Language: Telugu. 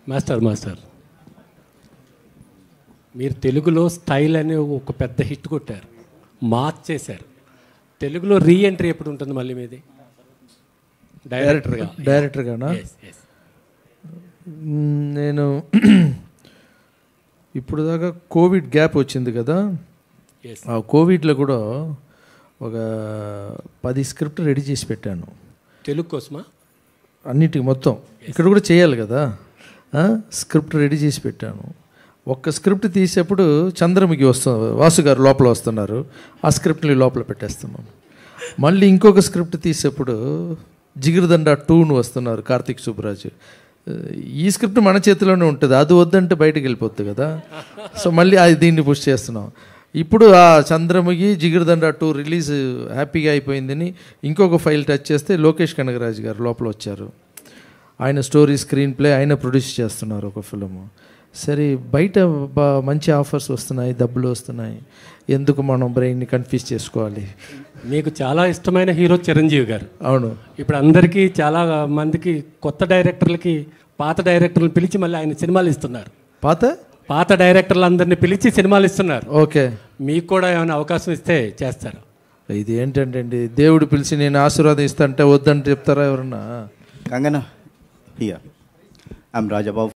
మాస్టర్ మాస్టర్ మీరు తెలుగులో స్టైల్ అనే ఒక పెద్ద హిట్ కొట్టారు మార్చేశారు తెలుగులో రీ ఎంట్రీ ఎప్పుడు ఉంటుంది మళ్ళీ మీది డైరెక్టర్గా డైరెక్టర్గానా Yes, yes. మ్, నేను ఇప్పుడు దాకా కోవిడ్ గ్యాప్ వచ్చింది కదా Yes. ఆ కోవిడ్లో కూడా ఒక పది స్క్రిప్ట్ రెడీ చేసి పెట్టాను తెలుగు కోసమా అన్నిటికి మొత్తం ఇక్కడ కూడా చేయాలి కదా ఆ, స్క్రిప్ట్ రెడీ చేసి పెట్టాను ఒక్క స్క్రిప్ట్ తీసేప్పుడు చంద్రముఖి వస్తు వాసు గారు లోపల వస్తున్నారు ఆ స్క్రిప్ట్ని లోపల పెట్టేస్తున్నాం మళ్ళీ ఇంకొక స్క్రిప్ట్ తీసేప్పుడు జిగిరిదండ టూను వస్తున్నారు కార్తీక్ సుబ్బరాజు ఈ స్క్రిప్ట్ మన చేతిలోనే ఉంటుంది అది వద్దంటే బయటకు వెళ్ళిపోద్ది కదా సో మళ్ళీ అది దీన్ని పుష్ చేస్తున్నాం ఇప్పుడు ఆ చంద్రముఖి జిగిరిదండ టూ రిలీజ్ హ్యాపీగా అయిపోయిందని ఇంకొక ఫైల్ టచ్ చేస్తే లోకేష్ కనగరాజు గారు లోపల వచ్చారు ఆయన స్టోరీ స్క్రీన్ ప్లే ఆయన ప్రొడ్యూస్ చేస్తున్నారు ఒక ఫిలిము సరే బయట బా మంచి ఆఫర్స్ వస్తున్నాయి డబ్బులు వస్తున్నాయి ఎందుకు మనం బ్రెయిన్ని కన్ఫ్యూజ్ చేసుకోవాలి మీకు చాలా ఇష్టమైన హీరో చిరంజీవి గారు అవును ఇప్పుడు అందరికీ చాలా మందికి కొత్త డైరెక్టర్లకి పాత డైరెక్టర్లు పిలిచి మళ్ళీ ఆయన సినిమాలు ఇస్తున్నారు పాత పాత డైరెక్టర్లు అందరిని పిలిచి సినిమాలు ఇస్తున్నారు ఓకే మీకు కూడా ఏమైనా అవకాశం ఇస్తే చేస్తారు ఇది ఏంటంటే అండి దేవుడు పిలిచి నేను ఆశీర్వాదం ఇస్తా అంటే వద్దంటే చెప్తారా ఎవరన్నా Kangana, here. I'm Rajababu